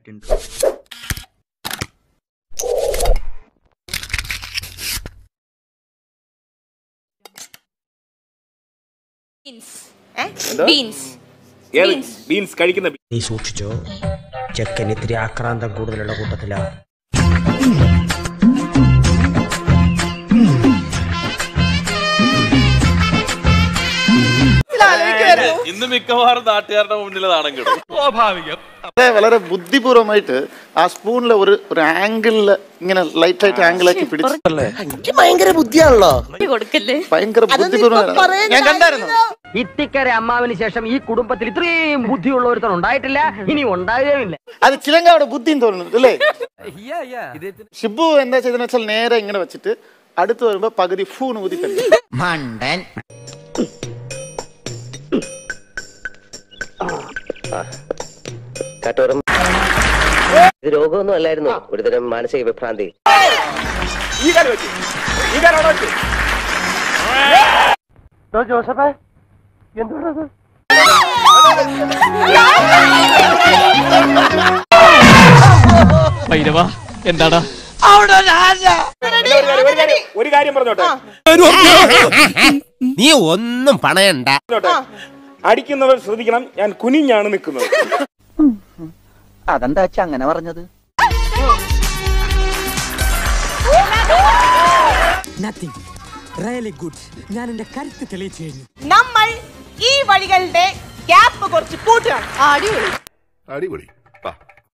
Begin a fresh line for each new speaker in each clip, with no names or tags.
beans
ഏത് beans കഴിക്കുന്ന
നീ സൂക്ഷിച്ചോ ചെക്കൻ ഇത്തിരി ആക്രാന്തം കൂടുതലുള്ള കൂട്ടത്തിലാ
ഇന്ന് മിക്കവാറും നാട്ടുകാരുടെ മുന്നിൽ നാണം കിടും
വളരെ വളരെ ബുദ്ധിപൂർവമായിട്ട് ആ സ്പൂണിലെ ഒരു ഒരു ആംഗിളിൽ ഇങ്ങനെ ലൈറ്റ് ആയിട്ട് ആംഗിളാക്കി പിടിച്ച്
ഭയങ്കര ബുദ്ധിയാണല്ലോ
കൊടുക്കല്ലേ
ഭയങ്കര ബുദ്ധിപൂർവ്വം ഞാൻ കണ്ടായിരുന്നു
ഇത്തിക്കര അമ്മാവിന് ശേഷം ഈ കുടുംബത്തിൽ ഇത്രയും ബുദ്ധിയുള്ള ഒരുത്തൻ ഉണ്ടായിട്ടില്ല ഇനി ഉണ്ടാകുകയില്ല
അത് ചിലങ്കയുടെ ബുദ്ധിയും തോന്നുന്നു അല്ലേ ഷിബു എന്താ ചെയ്തെന്ന് വെച്ചാൽ നേരെ ഇങ്ങനെ വെച്ചിട്ട് അടുത്ത് വരുമ്പോ പകുതി ഫൂൺ ഊതി തള്ളി
മണ്ടൻ
കാട്ടോരം ഇത് രോഗമൊന്നും അല്ലായിരുന്നു ഒരുതരം മാനസിക വിഭ്രാന്തി
ഈ കാലം വെച്ച് ഈ കാലം അവിടെ വെച്ച്
ജോസഫേ എന്തുകൊണ്ടത്
എന്താടാ
ഒരു കാര്യം- ഒരു കാര്യം- ഒരു കാര്യം പറഞ്ഞോട്ടെ
നീ ഒന്നും പണയണ്ട
പറഞ്ഞോട്ടെ അടിക്കുന്നവർ ശ്രദ്ധിക്കണം ഞാൻ കുനിഞ്ഞാണ് നിൽക്കുന്നത്
അതെന്താ വെച്ചാ അങ്ങനെ പറഞ്ഞത്
ഞാൻ എന്റെ കരുത്ത് തെളിയിച്ചു കഴിഞ്ഞു
നമ്മൾ ഈ വഴികളുടെ ഗ്യാപ്പ് കുറച്ച് കൂട്ടുകയാണ് അടിപൊളി
അടിപൊളി വാ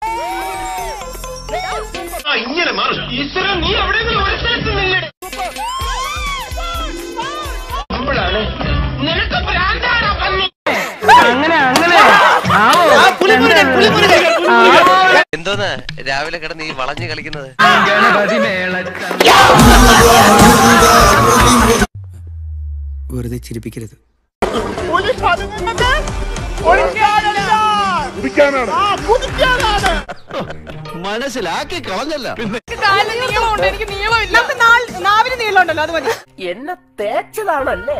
അങ്ങനെ അങ്ങനെ
എന്തോന്ന് രാവിലെ കിടന്ന് ഈ വളഞ്ഞു കളിക്കുന്നത്
വെറുതെ ചിരിപ്പിക്കരുത്
മനസ്സിലാക്കി കളഞ്ഞല്ല
എനിക്ക് നീളമില്ല നമുക്ക് നാൾ- നാവിന് നീളമുണ്ടല്ലോ അത് മതി
എന്നെ തേച്ചതാണല്ലേ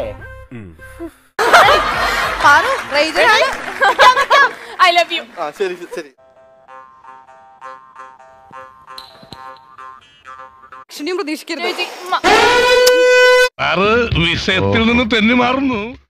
ഐ ലവ് യു
ആ ശരി ശരി
പ്രതീക്ഷിക്കരുത്
വിഷയത്തിൽ നിന്ന് തെന്നി മാറുന്നു